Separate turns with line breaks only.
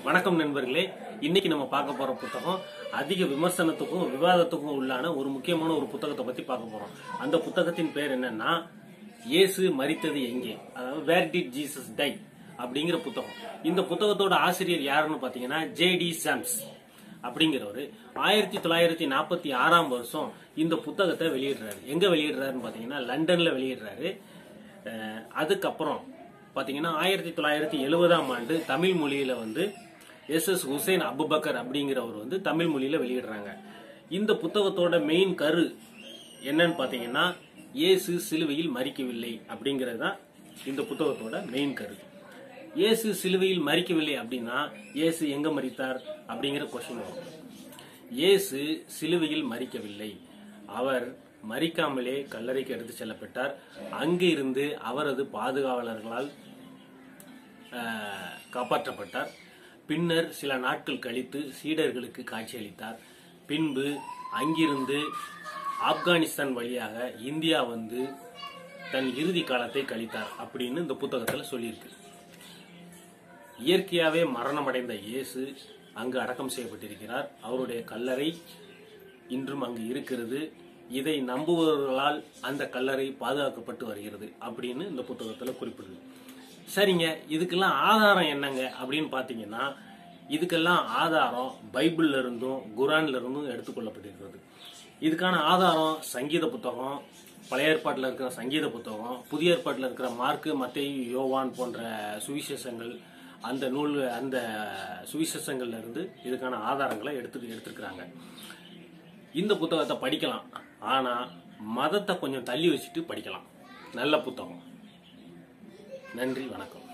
வணக்கம் நண்பர்களே இன்னைக்கு நம்ம பார்க்க போற புத்தகம் அதிக விமர்சனத்துக்கும் விவாதத்துக்கும் உள்ளான ஒரு முக்கியமான ஒரு புத்தகத்தை பத்தி பார்க்க போறோம் அந்த புத்தகத்தின் பேர் என்னன்னா இயேசு மரித்தது எங்கே அதாவது வேர் டிட் ஜீசஸ் டை அப்படிங்கிற புத்தகம் இந்த புத்தகத்தோட ஆசிரியர் யாருன்னு பாத்தீங்கன்னா ஜே டி சாம்ஸ் அப்படிங்கிறவர் ஆயிரத்தி தொள்ளாயிரத்தி நாற்பத்தி ஆறாம் வருஷம் இந்த புத்தகத்தை வெளியிடுறாரு எங்க வெளியிடுறாருன்னு பாத்தீங்கன்னா லண்டன்ல வெளியிடுறாரு அஹ் அதுக்கப்புறம் பாத்தீங்கன்னா ஆயிரத்தி தொள்ளாயிரத்தி எழுபதாம் ஆண்டு தமிழ் மொழியில வந்து எஸ் எஸ் ஹுசைன் அபுபக்கர் அப்படிங்கிறவர் வந்து தமிழ் மொழியில வெளியிடுறாங்க இந்த புத்தகத்தோட மெயின் கரு என்னன்னு பாத்தீங்கன்னா இயேசு சிலுவையில் மறிக்கவில்லை அப்படிங்கிறது தான் இந்த புத்தகத்தோட மெயின் கரு இயேசு சிலுவையில் மறிக்கவில்லை அப்படின்னா இயேசு எங்க மறித்தார் அப்படிங்கிற கொஸ்டின் வரும் இயேசு சிலுவையில் மறிக்கவில்லை அவர் மறிக்காமலே கல்லறைக்கு எடுத்து செல்லப்பட்டார் அங்கு இருந்து அவரது பாதுகாவலர்களால் ஆஹ், காப்பாற்றப்பட்டார் பின்னர் சில நாட்கள் கழித்து சீடர்களுக்கு காட்சியளித்தார் பின்பு அங்கிருந்து ஆப்கானிஸ்தான் வழியாக இந்தியா வந்து தன் இறுதி காலத்தை கழித்தார் அப்படின்னு இந்த புத்தகத்துல சொல்லியிருக்கு இயற்கையாவே மரணமடைந்த இயேசு அங்கு அடக்கம் செய்யப்பட்டிருக்கிறார் அவருடைய கல்லறை இன்றும் அங்கு இருக்கிறது இதை நம்புபவர்களால் அந்த கல்லறை பாதுகாக்கப்பட்டு வருகிறது அப்படின்னு இந்த புத்தகத்துல குறிப்பிடுது சரிங்க இதுக்கெல்லாம் ஆதாரம் என்னங்க அப்படின்னு பாத்தீங்கன்னா இதுக்கெல்லாம் ஆதாரம் பைபிள்ல இருந்தும் குரான்ல இருந்தும் எடுத்துக்கொள்ளப்பட்டிருக்கிறது இதுக்கான ஆதாரம் சங்கீத புத்தகம் பழைய ஏற்பாட்டில் இருக்கிற சங்கீத புத்தகம் புதிய ஏற்பாட்டில் இருக்கிற மார்க்கு மத்தேயு யோவான் போன்ற சுவிசேஷங்கள் அந்த நூல் அந்த சுவிசேஷங்கள்ல இருந்து இதுக்கான ஆதாரங்களை எடுத்து எடுத்துருக்கிறாங்க இந்த புத்தகத்தை படிக்கலாம் ஆனா மதத்தை கொஞ்சம் தள்ளி வச்சுட்டு படிக்கலாம் நல்ல புத்தகம் நன்றி வணக்கம்